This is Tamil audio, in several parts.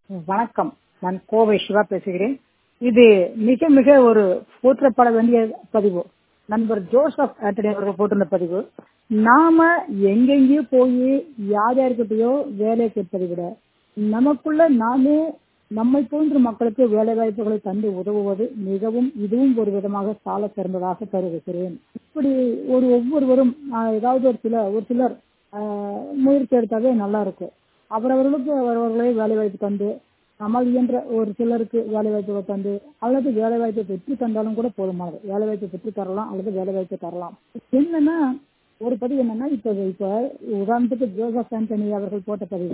வணக்கம் நான் கோவை சிவா பேசுகிறேன் இது மிக மிக ஒரு போற்றப்பட வேண்டிய பதிவு நண்பர் ஜோசப் ஆண்டனி அவர்கள் போட்டிருந்த பதிவு நாம எங்கெங்கேயோ போய் யார் யாருக்கிட்டயோ வேலை கேட்பதை விட நமக்குள்ள நாமே நம்மை போன்ற மக்களுக்கு வேலை வாய்ப்புகளை தந்து உதவுவது மிகவும் இதுவும் ஒரு விதமாக சால சிறந்ததாக கருதுகிறேன் இப்படி ஒரு ஒவ்வொருவரும் ஆஹ், ஏதாவது ஒரு சில ஒரு சிலர் ஆஹ், முயற்சி எடுத்தாவே நல்லா இருக்கும் அவரவர்களுக்கு அவரவர்களே வேலை வாய்ப்பு தந்து நம்மால் இயன்ற ஒரு சிலருக்கு வேலை வாய்ப்புகளை தந்து அல்லது வேலை வாய்ப்பை பெற்று தந்தாலும் கூட போதுமானது வேலை வாய்ப்பை பெற்று தரலாம் அல்லது வேலை வாய்ப்பை தரலாம் என்னன்னா ஒரு பதிவு என்னன்னா இப்ப இப்ப உதாரணத்துக்கு ஜோசப் ஆண்டனி அவர்கள் போட்ட பதிவு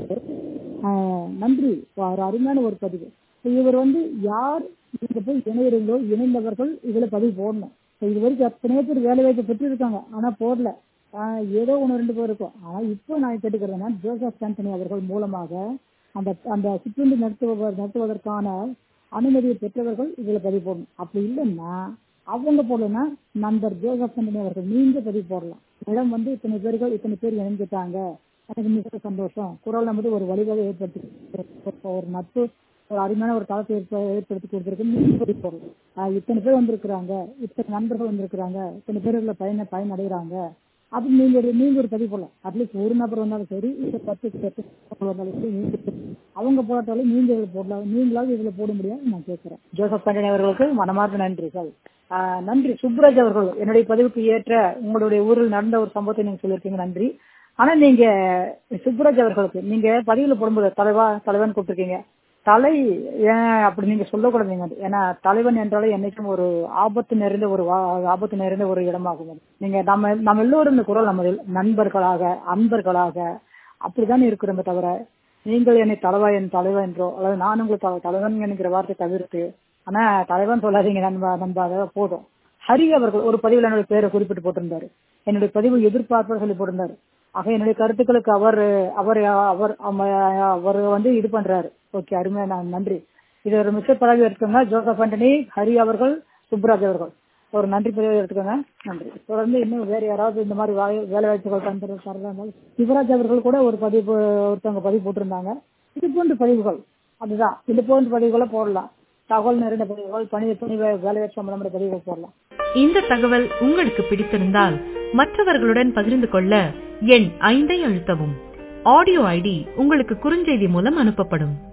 ஆஹ், நன்றி ஒரு அருமையான ஒரு பதிவு இப்ப இவர் வந்து யார் இங்க போய் இணையறீங்களோ இணைந்தவர்கள் இதுல பதிவு போடணும் இப்ப இது வரைக்கும் எத்தனையோ பேர் வேலை வாய்ப்பு பெற்றிருக்காங்க ஆனா போடல ஆஹ், ஏதோ ஒன்று ரெண்டு பேர் இருக்கும் ஆனா இப்போ நான் கேட்டுக்கிறேன்னா ஜோசப் ஆண்டனி அவர்கள் மூலமாக அந்த அந்த சிற்றுண்டி நடத்துபவர் நடத்துவதற்கான அனுமதியை பெற்றவர்கள் இதுல பதிவு போடணும் அப்படி இல்லைன்னா அவங்க போடலன்னா நண்பர் ஜோசப் ஆண்டனி அவர்கள் நீங்க பதிவு போடலாம் இடம் வந்து இத்தனை பேர்கள் இத்தனை பேர் இணைஞ்சிட்டாங்க எனக்கு மிக சந்தோஷம் குரல் நமது ஒரு வழிவகை ஏற்படுத்தி ஒரு நட்பு ஒரு அருமையான ஒரு காலத்தை ஏற்ப ஏற்படுத்தி கொடுத்துருக்கு நீங்க பதிவு போடலாம் ஆஹ் இத்தனை பேர் வந்திருக்கிறாங்க இத்தனை நண்பர்கள் வந்திருக்கிறாங்க இத்தனை பேர் இதுல பயன பயன் அடைகிறாங்க அப்படி நீங்க ஒரு நீங்க ஒரு பதிவு போடலாம் அட்லீஸ்ட் ஒரு நபர் வந்தாலும் சரி இல்ல பத்து பத்து நபர் வந்தாலும் சரி நீங்க அவங்க போட்டாலும் நீங்க இதுல போடலாம் நீங்களாவது இதுல போட முடியாது நான் கேட்கிறேன் ஜோசப் பாண்டியன் அவர்களுக்கு மனமார்ந்த நன்றி சார் ஆஹ் நன்றி சுப்ராஜ் அவர்கள் என்னுடைய பதிவுக்கு ஏற்ற உங்களுடைய ஊரில் நடந்த ஒரு சம்பவத்தை நீங்க சொல்லியிருக்கீங்க நன்றி ஆனா நீங்க சுப்ராஜ் அவர்களுக்கு நீங்க பதிவுல போடும்போது தலைவா தலைவன் கூப்பிட்டுருக்கீங்க தலை ஏன் அப்படி நீங்க சொல்லக்கூடாதுங்க ஏன்னா தலைவன் என்றாலே என்னைக்கும் ஒரு ஆபத்து நிறைந்த ஒரு வா- ஆபத்து நிறைந்த ஒரு இடமாகும் அது. நீங்க நம்ம நம்ம எல்லோரும் இந்த குரல் நம்ம நண்பர்களாக அன்பர்களாக அப்படித்தானே இருக்கிறோமே தவிர நீங்கள் என்னை தலைவா என் தலைவா என்றோ அல்லது நான் உங்களுக்கு தலை- தலைவன் என்கிற வார்த்தை தவிர்த்து ஆனா தலைவன் சொல்லாதீங்க நண்பா நண்பாக போதும் ஹரி அவர்கள் ஒரு பதிவில் என்னுடைய பேரை குறிப்பிட்டு போட்டிருந்தாரு என்னுடைய பதிவு எதிர்பார்ப்பு சொல்லி போட்டிருந்தாரு ஆக என்னுடைய கருத்துக்களுக்கு அவர் அவர் அவர் அம- அவர் வந்து இது பண்றாரு ஓகே அருமையா நான் நன்றி இது ஒரு மிக பதவி எடுத்துக்கோங்க ஜோசப் ஆண்டனி ஹரி அவர்கள் சுப்ராஜ் அவர்கள் ஒரு நன்றி பதிவு எடுத்துக்கோங்க நன்றி தொடர்ந்து இன்னும் வேற யாராவது இந்த மாதிரி வாய்- வேலை வாய்ப்புகள் தந்து தரதா இருந்தாலும் சிவராஜ் அவர்கள் கூட ஒரு பதிவு ஒருத்தவங்க பதிவு போட்டிருந்தாங்க இது போன்ற பதிவுகள் அதுதான் இது போன்ற பதிவுகளை போடலாம் தகவல் நிறைந்த பதிவுகள் பணி பணி வே- வேலை வாய்ப்பு சம்பந்தமான பதிவுகள் போடலாம் இந்த தகவல் உங்களுக்கு பிடித்திருந்தால் மற்றவர்களுடன் பகிர்ந்து கொள்ள எண் ஐந்தை அழுத்தவும் ஆடியோ ஐடி உங்களுக்கு குறுஞ்செய்தி மூலம் அனுப்பப்படும்